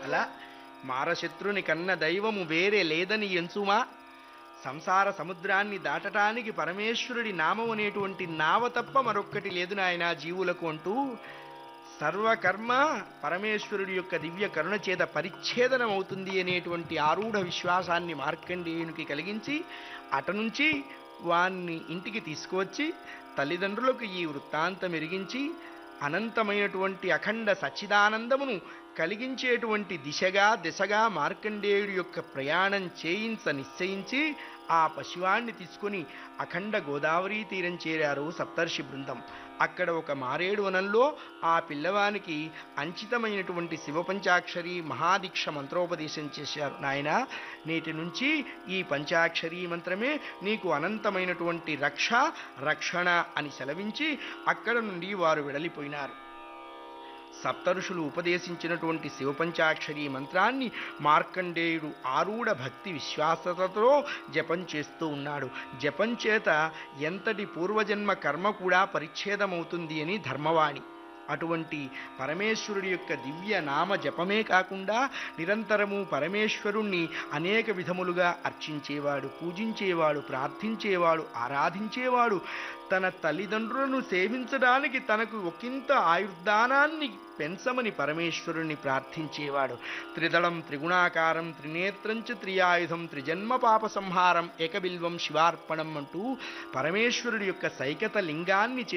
అలా మారశత్రుని కన్న దైవము వేరే లేదని ఎంచుమా సంసార సముద్రాన్ని దాటటానికి పరమేశ్వరుడి నామం అనేటువంటి నావ తప్ప మరొక్కటి లేదు నాయన జీవులకు అంటూ సర్వకర్మ పరమేశ్వరుడి యొక్క దివ్య కరుణ చేత పరిచ్ఛేదనం అవుతుంది అనేటువంటి ఆరూఢ విశ్వాసాన్ని మార్కండేయునికి కలిగించి అట నుంచి వాన్ని ఇంటికి తీసుకువచ్చి తల్లిదండ్రులకు ఈ వృత్తాంతం ఎరిగించి అనంతమైనటువంటి అఖండ సచ్చిదానందమును కలిగించేటువంటి దిశగా దిశగా మార్కండేయుడి యొక్క ప్రయాణం చేయించ నిశ్చయించి ఆ పశువాన్ని తీసుకుని అఖండ గోదావరి తీరం చేరారు సప్తర్షి బృందం అక్కడ ఒక మారేడు వనంలో ఆ పిల్లవానికి అంచితమైనటువంటి శివపంచాక్షరి మహాదీక్ష మంత్రోపదేశం చేశారు నాయన నేటి నుంచి ఈ పంచాక్షరి మంత్రమే నీకు అనంతమైనటువంటి రక్ష రక్షణ అని సెలవించి అక్కడ నుండి వారు వెడలిపోయినారు సప్తఋషులు ఉపదేశించినటువంటి శివపంచాక్షరి మంత్రాన్ని మార్కండేయుడు ఆరూఢ భక్తి విశ్వాసతతో జపం చేస్తూ ఉన్నాడు జపం చేత ఎంతటి పూర్వజన్మ కర్మ కూడా పరిచ్ఛేదమవుతుంది అని ధర్మవాణి అటువంటి పరమేశ్వరుడి యొక్క దివ్య నామ జపమే కాకుండా నిరంతరము పరమేశ్వరుణ్ణి అనేక విధములుగా అర్చించేవాడు పూజించేవాడు ప్రార్థించేవాడు ఆరాధించేవాడు తన తల్లిదండ్రులను సేవించడానికి తనకు ఒకంత ఆయుర్దానాన్ని పెంచమని పరమేశ్వరుణ్ణి ప్రార్థించేవాడు త్రిదళం త్రిగుణాకారం త్రినేత్రంచ త్రియాయుధం త్రిజన్మ పాప సంహారం ఏకబిల్వం శివార్పణం అంటూ పరమేశ్వరుడి యొక్క సైకత లింగాన్ని